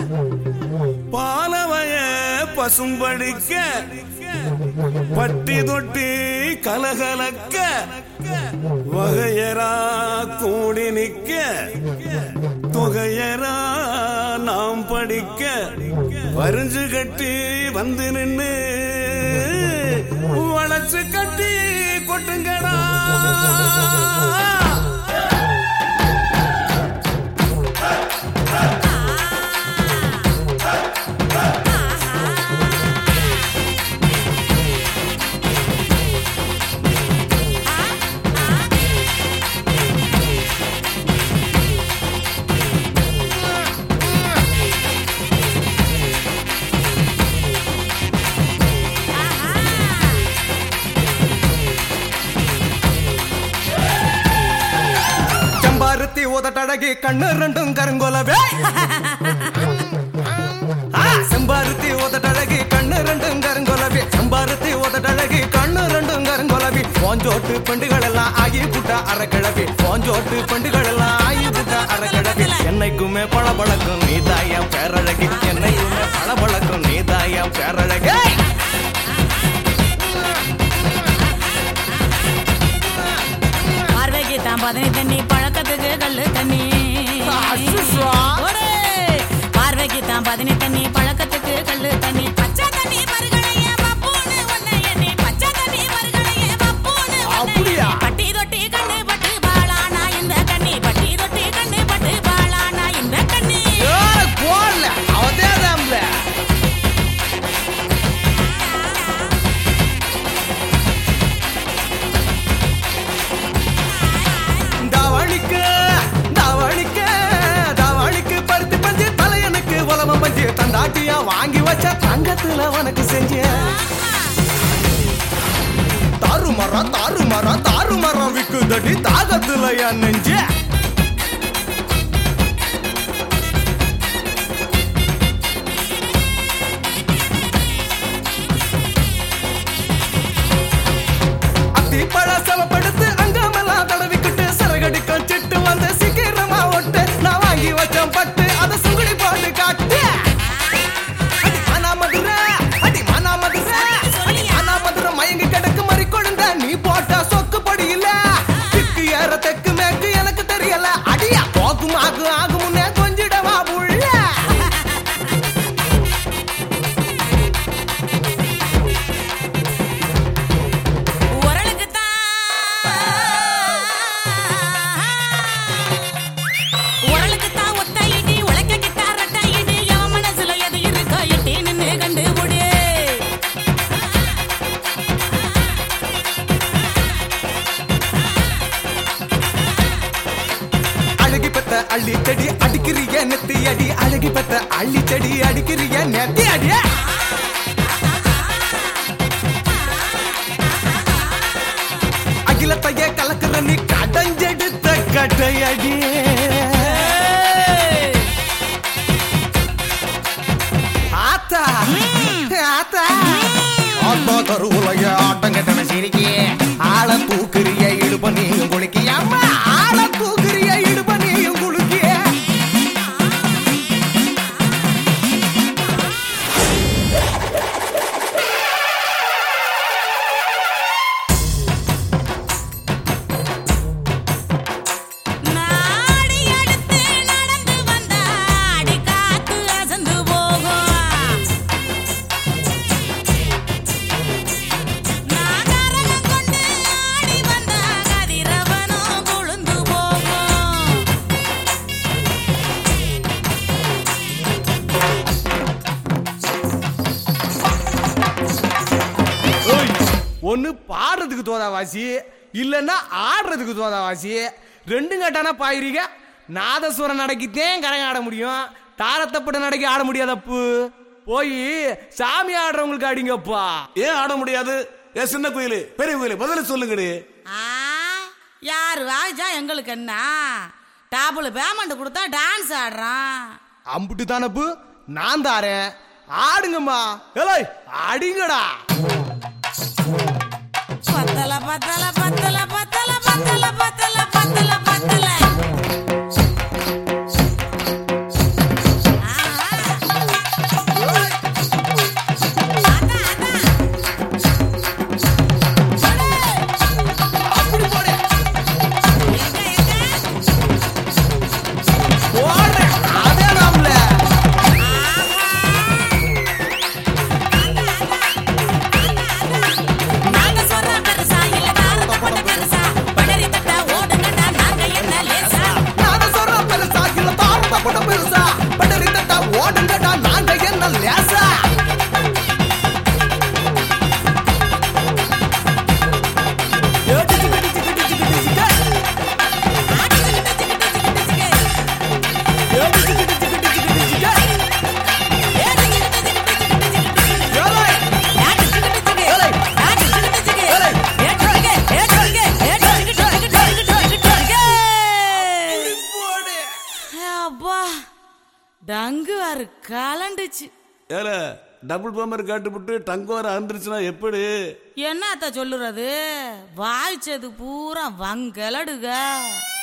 பாலவய பசும்படிக்க பட்டி தொட்டி கலகலக்க வகையரா கூடி நிக்க தொகையரா நாம் படிக்க வரிஞ்சு கட்டி வந்து நின்னு வளைச்சு கட்டி கொட்டுங்கடா ചെമ്പാരത്തി ഉതട്ടഴകി കണ്ണ് രണ്ടും കരങ്കൊലവേ ആ, ചെമ്പാരത്തി ഉതട്ടഴകി കണ്ണ് രണ്ടും കരങ്കൊലവി ചെമ്പാരത്തി ഉതട്ടഴകി കണ്ണ് രണ്ടും കരങ്കൊലവി പോഞ്ചോട്ട് പെണ്ടുകളെല്ലാം ആയി പുട്ട അറക്കിഴവി போஞ்சோட்டு பெண்டுகளெல்லாம் ஆயி புட்ட அறக்கிழவி என்னைக்குமே பளபளக்கும் நீதாயா பேரழகி என்னைக்குமே பளபளக்கும் நீதாயா பேரழகி பார்வைக்கு தான் பதனி தண்ணி பழக்கத்துக்கு கல்லு தண்ணி அசுசுவா. ஒரே. பார்வைக்கு தான் பதனி தண்ணி பழக்கத்துக்கு கல்லு தண்ணி பச்சை தண்ணி மறுகணைய பப்பூன்னு உன்னை எண்ணி பச்சை தண்ணி மறுகணைய பப்பூன்னு உன்னை அப்படியா? எண்ணி. பட்டி தொட்டி கண்ணு பட்டு பாலானா இந்த கண்ணி பட்டி தொட்டி கண்ணு பட்டு பாலானா இந்த கண்ணி போடல அவதேதாம்ல தாவணிக்கு தாவணிக்கு தாவணிக்கு பருத்தி பஞ்சு தலையனுக்கு உலம பஞ்சு தந்தாட்டியா வாங்கி வச்ச தங்கத்துல உனக்கு செஞ்சேன் தாறு மரம் தாறு மரம் தாறு மரம் விக்குதடி தாகத்துல என் நெஞ்சே அத்திப்பழ செவப்படுத்து அங்கமெல்லாம் தடவிக்கிட்டு சிறகடிக்கும் சிட்டு வந்து சீக்கிரமா ஒட்டு நான் வாங்கி வச்சேன் பட்டு அதை சுங்குடி போட்டு காட்டு அடி மானா மதுரை அடி மானா மதுரை அடி மானா மதுரை மயங்கி கிடக்கு மறி கொழுந்த நீ போட்ட சொக்கு படியில திக்கு ஏற தெக்கு மேற்கு எனக்கு தெரியல அடியா போகும் ஆகும் ஆகும் முன்னே கொஞ்சிடவா புள்ள உரலுக்கு உரலுக்கு தான் ஒத்த இடி உழைக்க கிட்டார் ரெட்ட இடி எவன் மனசுல எது இருக்கோ எட்டி நின்னு கண்டுபிடி அழகி பெத்த அள்ளி செடி அடிக்கிறிய நெத்தி அடி அழகி பெத்த அள்ளி செடி அடிக்கிறிய நெத்தி அடி அகிலத்தையே கலக்குற நீ கடஞ்செடுத்த கட்டையடி ஆத்தா ஆத்தா ஆத்தா கருவுலைய ஆட்டம் கட்டண சிரிக்கிய ஆள தூக்குறிய இடுப்ப நீயும் குளிக்கிய அம்மா ஆள தூக்குறிய இடுப்ப நீயும் குளிக்கிய நாடி அடுத்து நடந்து வந்தா அடி காத்து அசந்து போகும் நாகரகம் கொண்டு ஆடி வந்தா கதிரவனும் கொழுந்து போகும் ஒன்னு பாடுறதுக்கு தோதா வாசி இல்லன்னா ஆடுறதுக்கு தோதா வாசி ரெண்டும் கட்டானா பாயிரிக நாதஸ்வரம் நடக்கித்தேன் கரங்க ஆட முடியும் தாரத்தப்பட்ட நடக்கி ஆட முடியாதப்பு போய் சாமி ஆடுறவங்களுக்கு அடிங்கப்பா ஏன் ஆட முடியாது ஏ சின்ன குயிலு பெரிய குயிலு பதில சொல்லுங்கடி ஆ யார் வாய்ச்சா எங்களுக்கு என்ன டாப்புல பேமெண்ட் கொடுத்தா டான்ஸ் ஆடுறான் அம்புட்டு தானப்பு நான் தாரேன் ஆடுங்கம்மா ஏலே அடிங்கடா பத்தல பத்தல பத்தல பத்தல பத்தல பத்தல பத்தல பத்தல ஆ, டங்குவாரு கலண்டுச்சு ஏல டபுள் பம்பர் காட்டுப்பட்டு டங்கோர அந்துருச்சுன்னா எப்படி என்னத்த சொல்லுறது வாய்ச்சது பூரா வங்கலடுக